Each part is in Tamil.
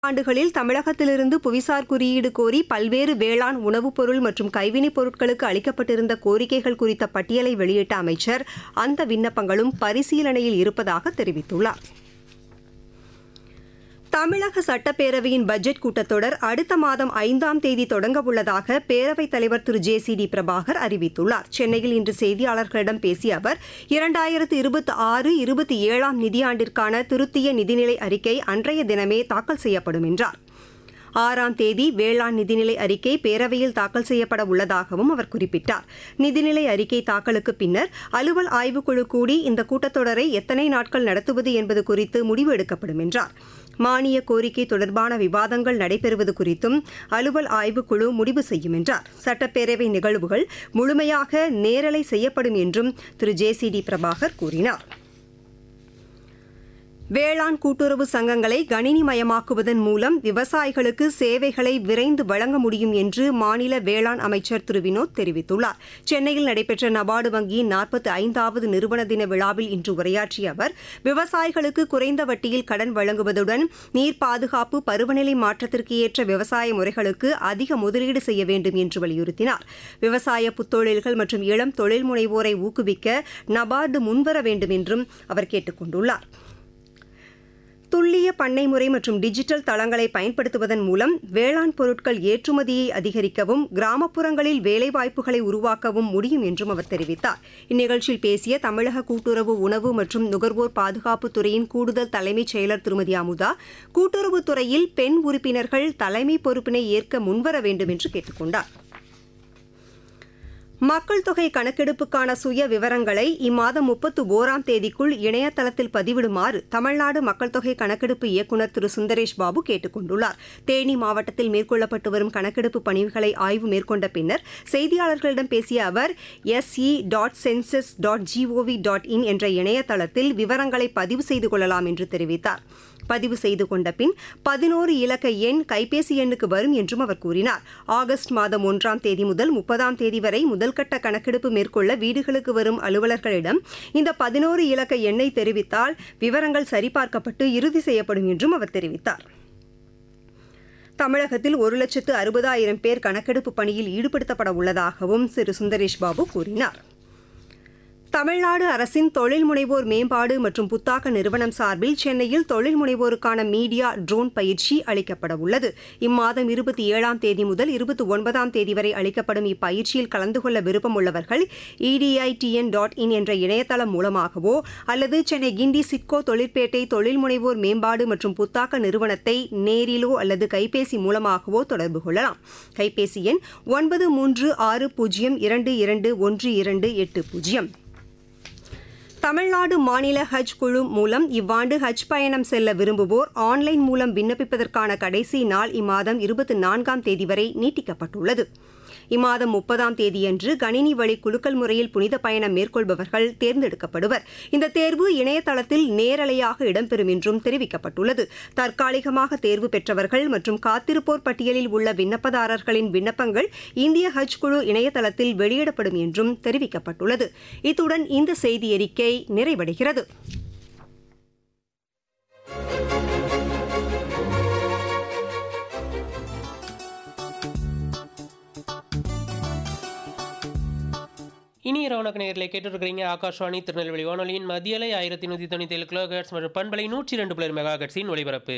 ஆண்டுகளில் தமிழகத்திலிருந்து புவிசார் குறியீடு கோரி பல்வேறு வேளாண் உணவுப் பொருள் மற்றும் கைவினைப் பொருட்களுக்கு அளிக்கப்பட்டிருந்த கோரிக்கைகள் குறித்த பட்டியலை வெளியிட்ட அமைச்சர் அந்த விண்ணப்பங்களும் பரிசீலனையில் இருப்பதாக தெரிவித்துள்ளார் தமிழக சட்டப்பேரவையின் பட்ஜெட் கூட்டத்தொடர் அடுத்த மாதம் ஐந்தாம் தேதி தொடங்க உள்ளதாக பேரவைத் தலைவர் திரு ஜே சி டி பிரபாகர் அறிவித்துள்ளார் சென்னையில் இன்று செய்தியாளர்களிடம் பேசிய அவர் இரண்டாயிரத்து இருபத்தி ஆறு இருபத்தி ஏழாம் நிதியாண்டிற்கான திருத்திய நிதிநிலை அறிக்கை அன்றைய தினமே தாக்கல் செய்யப்படும் என்றார் ஆறாம் தேதி வேளாண் நிதிநிலை அறிக்கை பேரவையில் தாக்கல் செய்யப்பட உள்ளதாகவும் அவர் குறிப்பிட்டார் நிதிநிலை அறிக்கை தாக்கலுக்கு பின்னர் அலுவல் ஆய்வுக்குழு கூடி இந்த கூட்டத்தொடரை எத்தனை நாட்கள் நடத்துவது என்பது குறித்து முடிவு எடுக்கப்படும் என்றார் மானிய கோரிக்கை தொடர்பான விவாதங்கள் நடைபெறுவது குறித்தும் அலுவல் ஆய்வுக்குழு முடிவு செய்யும் என்றார் சட்டப்பேரவை நிகழ்வுகள் முழுமையாக நேரலை செய்யப்படும் என்றும் திரு ஜே சி டி பிரபாகர் கூறினார் வேளாண் கூட்டுறவு சங்கங்களை கணினிமயமாக்குவதன் மூலம் விவசாயிகளுக்கு சேவைகளை விரைந்து வழங்க முடியும் என்று மாநில வேளாண் அமைச்சர் திரு வினோத் தெரிவித்துள்ளார் சென்னையில் நடைபெற்ற நபார்டு வங்கியின் நாற்பத்தி ஐந்தாவது நிறுவன தின விழாவில் இன்று உரையாற்றிய அவர் விவசாயிகளுக்கு குறைந்த வட்டியில் கடன் வழங்குவதுடன் நீர் பாதுகாப்பு பருவநிலை மாற்றத்திற்கு ஏற்ற விவசாய முறைகளுக்கு அதிக முதலீடு செய்ய வேண்டும் என்று வலியுறுத்தினார் விவசாய புத்தொழில்கள் மற்றும் இளம் தொழில் முனைவோரை ஊக்குவிக்க நபார்டு முன்வர வேண்டும் என்றும் அவர் கேட்டுக் கொண்டுள்ளார் துல்லிய பண்ணை முறை மற்றும் டிஜிட்டல் தளங்களை பயன்படுத்துவதன் மூலம் வேளாண் பொருட்கள் ஏற்றுமதியை அதிகரிக்கவும் கிராமப்புறங்களில் வேலைவாய்ப்புகளை உருவாக்கவும் முடியும் என்றும் அவர் தெரிவித்தார் இந்நிகழ்ச்சியில் பேசிய தமிழக கூட்டுறவு உணவு மற்றும் நுகர்வோர் பாதுகாப்புத் துறையின் கூடுதல் தலைமைச் செயலர் திருமதி அமுதா கூட்டுறவுத் துறையில் பெண் உறுப்பினர்கள் தலைமை பொறுப்பினை ஏற்க முன்வர வேண்டும் என்று கேட்டுக் கொண்டார் மக்கள் தொகை கணக்கெடுப்புக்கான சுய விவரங்களை இம்மாதம் முப்பத்து ஓராம் தேதிக்குள் இணையதளத்தில் பதிவிடுமாறு தமிழ்நாடு மக்கள் தொகை கணக்கெடுப்பு இயக்குநர் திரு சுந்தரேஷ் பாபு கேட்டுக் கொண்டுள்ளார் தேனி மாவட்டத்தில் மேற்கொள்ளப்பட்டு வரும் கணக்கெடுப்பு பணிகளை ஆய்வு மேற்கொண்ட பின்னர் செய்தியாளர்களிடம் பேசிய அவர் S E dot census dot G O V dot in என்ற இணையதளத்தில் விவரங்களை பதிவு செய்து கொள்ளலாம் என்று தெரிவித்தார் பதிவு செய்து கொண்ட பின் பதினோரு இலக்க எண் கைபேசி எண்ணுக்கு வரும் என்றும் அவர் கூறினார் ஆகஸ்ட் மாதம் ஒன்றாம் தேதி முதல் முப்பதாம் தேதி வரை முதல்கட்ட கணக்கெடுப்பு மேற்கொள்ள வீடுகளுக்கு வரும் அலுவலர்களிடம் இந்த பதினோரு இலக்க எண்ணை தெரிவித்தால் விவரங்கள் சரிபார்க்கப்பட்டு இறுதி செய்யப்படும் என்றும் அவர் தெரிவித்தார் தமிழகத்தில் ஒரு லட்சத்து அறுபதாயிரம் பேர் கணக்கெடுப்பு பணியில் ஈடுபடுத்தப்பட உள்ளதாகவும் திரு சுந்தரேஷ் பாபு கூறினார் தமிழ்நாடு அரசின் தொழில் முனைவோர் மேம்பாடு மற்றும் புத்தாக்க நிறுவனம் சார்பில் சென்னையில் தொழில் முனைவோருக்கான மீடியா ட்ரோன் பயிற்சி அளிக்கப்பட உள்ளது இம்மாதம் இருபத்தி ஏழாம் தேதி முதல் இருபத்தி ஒன்பதாம் தேதி வரை அளிக்கப்படும் இப்பயிற்சியில் கலந்து கொள்ள விருப்பம் உள்ளவர்கள் இடிஐடிஎன் டாட் இன் என்ற இணையதளம் மூலமாகவோ அல்லது சென்னை கிண்டி சிட்கோ தொழிற்பேட்டை தொழில் முனைவோர் மேம்பாடு மற்றும் புத்தாக்க நிறுவனத்தை நேரிலோ அல்லது கைபேசி மூலமாகவோ தொடர்பு கொள்ளலாம் கைபேசி எண் ஒன்பது மூன்று ஆறு பூஜ்ஜியம் இரண்டு இரண்டு ஒன்று இரண்டு எட்டு பூஜ்ஜியம் தமிழ்நாடு மாநில ஹஜ் குழு மூலம் இவ்வாண்டு ஹஜ் பயணம் செல்ல விரும்புவோர் ஆன்லைன் மூலம் விண்ணப்பிப்பதற்கான கடைசி நாள் இம்மாதம் இருபத்தி நான்காம் தேதி வரை நீட்டிக்கப்பட்டுள்ளது இம்மாதம் முப்பதாம் தேதியன்று கணினி வழி குலுக்கல் முறையில் புனித பயணம் மேற்கொள்பவர்கள் தேர்ந்தெடுக்கப்படுவர் இந்த தேர்வு இணையதளத்தில் நேரலையாக இடம்பெறும் என்றும் தெரிவிக்கப்பட்டுள்ளது தற்காலிகமாக தேர்வு பெற்றவர்கள் மற்றும் காத்திருப்போர் பட்டியலில் உள்ள விண்ணப்பதாரர்களின் விண்ணப்பங்கள் இந்திய ஹஜ் குழு இணையதளத்தில் வெளியிடப்படும் என்றும் தெரிவிக்கப்பட்டுள்ளது இத்துடன் இந்த செய்தி அறிக்கை நிறைவடைகிறது இனி ரவுனக் நேரில் கேட்டுருக்கிறீங்க ஆகாஷ்வாணி திருநெல்வேலி வானொலியின் மதியலை ஆயிரத்தி நூற்றி தொண்ணூற்றி ஏழு கிலோஹெட்ஸ் மற்றும் பண்பலை நூற்றி ரெண்டு புலர் மெகா ஹெட்ஸின் ஒளிபரப்பு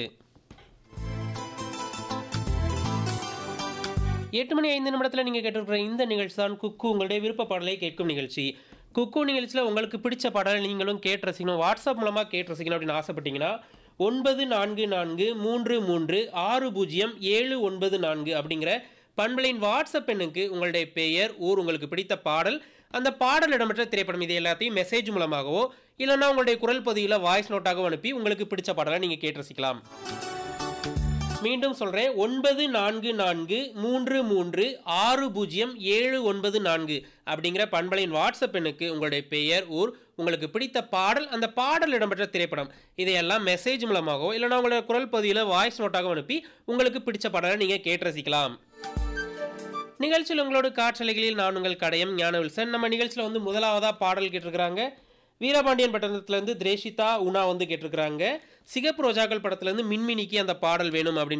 எட்டு மணி ஐந்து நிமிடத்தில் நீங்கள் கேட்டிருக்கிற இந்த நிகழ்ச்சி தான் குக்கு உங்களுடைய விருப்ப பாடலை கேட்கும் நிகழ்ச்சி குக்கு நிகழ்ச்சியில் உங்களுக்கு பிடிச்ச பாடலை நீங்களும் கேட்டு ரசிக்கணும் வாட்ஸ்அப் மூலமாக கேட்டு ரசிக்கணும் அப்படின்னு ஆசைப்பட்டீங்கன்னா ஒன்பது நான்கு நான்கு மூன்று மூன்று ஆறு பூஜ்ஜியம் ஏழு ஒன்பது நான்கு அப்படிங்கிற பண்பலையின் வாட்ஸ்அப் எண்ணுக்கு உங்களுடைய பெயர் ஊர் உங்களுக்கு பிடித்த பாடல் அந்த பாடல் இடம்பெற்ற திரைப்படம் இது எல்லாத்தையும் மெசேஜ் மூலமாகவோ இல்லைன்னா உங்களுடைய குரல் பதிவில் வாய்ஸ் நோட்டாகவோ அனுப்பி உங்களுக்கு பிடிச்ச பாடலை நீங்கள் கேட்டு ரசிக்கலாம் மீண்டும் சொல்கிறேன் ஒன்பது நான்கு நான்கு மூன்று மூன்று ஆறு பூஜ்ஜியம் ஏழு ஒன்பது நான்கு அப்படிங்கிற பண்பலையின் வாட்ஸ்அப் எண்ணுக்கு உங்களுடைய பெயர் ஊர் உங்களுக்கு பிடித்த பாடல் அந்த பாடல் இடம்பெற்ற திரைப்படம் இதையெல்லாம் மெசேஜ் மூலமாகவோ இல்லைனா உங்களுடைய குரல் பதிவில் வாய்ஸ் நோட்டாக அனுப்பி உங்களுக்கு பிடிச்ச பாடலை நீங்கள் கேட்டு ரசிக்கலாம் நிகழ்ச்சியில் உங்களோட காற்றலைகளில் நான் உங்கள் கடையம் ஞான வில்சன் நம்ம நிகழ்ச்சியில் வந்து முதலாவதாக பாடல் கேட்டிருக்கிறாங்க வீரபாண்டியன் பட்டணத்துலேருந்து திரேஷிதா உணா வந்து கேட்டிருக்கிறாங்க சிகப்பு ரோஜாக்கள் படத்துலேருந்து மின்மினிக்கு அந்த பாடல் வேணும் அப்படின்னு